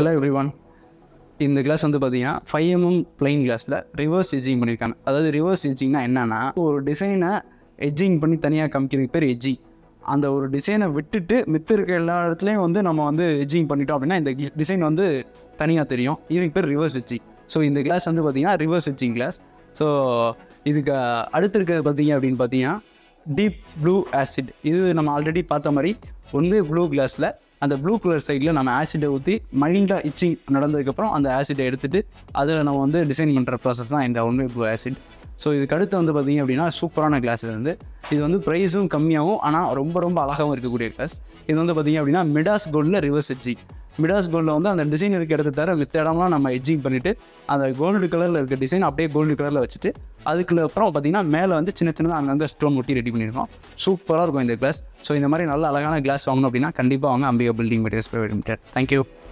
hello everyone இந்த glass வந்து பார்த்தீங்கன்னா ஃபைவ் எம்எம் பிளைன் கிளாஸில் ரிவர்ஸ் எஜ்ஜிங் பண்ணியிருக்காங்க அதாவது ரிவர்ஸ் எஜ்ஜிங்னா என்னென்னா ஒரு டிசைனை எஜ்ஜிங் பண்ணி தனியாக காமிக்கிறதுக்கு பேர் எஜ்ஜிங் அந்த ஒரு டிசைனை விட்டுட்டு மித்த இருக்க எல்லா இடத்துலையும் வந்து நம்ம வந்து எஜ்ஜிங் பண்ணிட்டோம் அப்படின்னா இந்த டிசைன் வந்து தனியாக தெரியும் இதுக்கு பேர் ரிவர்ஸ் எஜ்ஜிங் ஸோ இந்த கிளாஸ் வந்து பார்த்தீங்கன்னா ரிவர்ஸ் எஜ்ஜிங் கிளாஸ் ஸோ இதுக்கு அடுத்து இருக்கிறது பார்த்தீங்க அப்படின்னு பார்த்தீங்கன்னா டீப் ப்ளூ ஆசிட் இது நம்ம ஆல்ரெடி பார்த்த மாதிரி ஒன்று ப்ளூ கிளாஸில் அந்த ப்ளூ கலர் சைடில் நம்ம ஆசிடை ஊற்றி மைல்டாக இச்சிங் நடந்ததுக்கப்புறம் அந்த ஆசிடை எடுத்துகிட்டு அதில் நம்ம வந்து டிசைன் பண்ணுற ப்ராசஸ் தான் இந்த ஒன்வே ப்ளூ ஆசிட் ஸோ இதுக்கு அடுத்து வந்து பார்த்திங்க அப்படின்னா சூப்பரான கிளாஸ் இது வந்து இது வந்து ப்ரைஸும் கம்மியாகவும் ஆனால் ரொம்ப ரொம்ப அழகாகவும் இருக்கக்கூடிய கிளாஸ் இது வந்து பார்த்திங்க அப்படின்னா மிடாஸ் கோல்டில் ரிவர்ஸ் எட்ஜிங் மிடாஸ் கோல்டில் வந்து அந்த டிசைன் இருக்க இடத்த தவிர மித்த இடம்லாம் நம்ம எட்ஜிங் பண்ணிவிட்டு அந்த கோல்டு கலரில் இருக்க டிசைன் அப்படியே கோல்டு கலரில் வச்சுட்டு அதுக்குள்ள அப்புறம் பார்த்திங்கன்னா மேலே வந்து சின்ன சின்னதாக அங்கங்கே ஸ்டோன் ஒட்டி ரெடி பண்ணியிருக்கோம் சூப்பராக இருக்கும் இந்த கிளாஸ் ஸோ இந்த மாதிரி நல்ல அழகான கிளாஸ் வாங்கணும் அப்படின்னா கண்டிப்பாக வாங்க Ambika building materials private limited thank you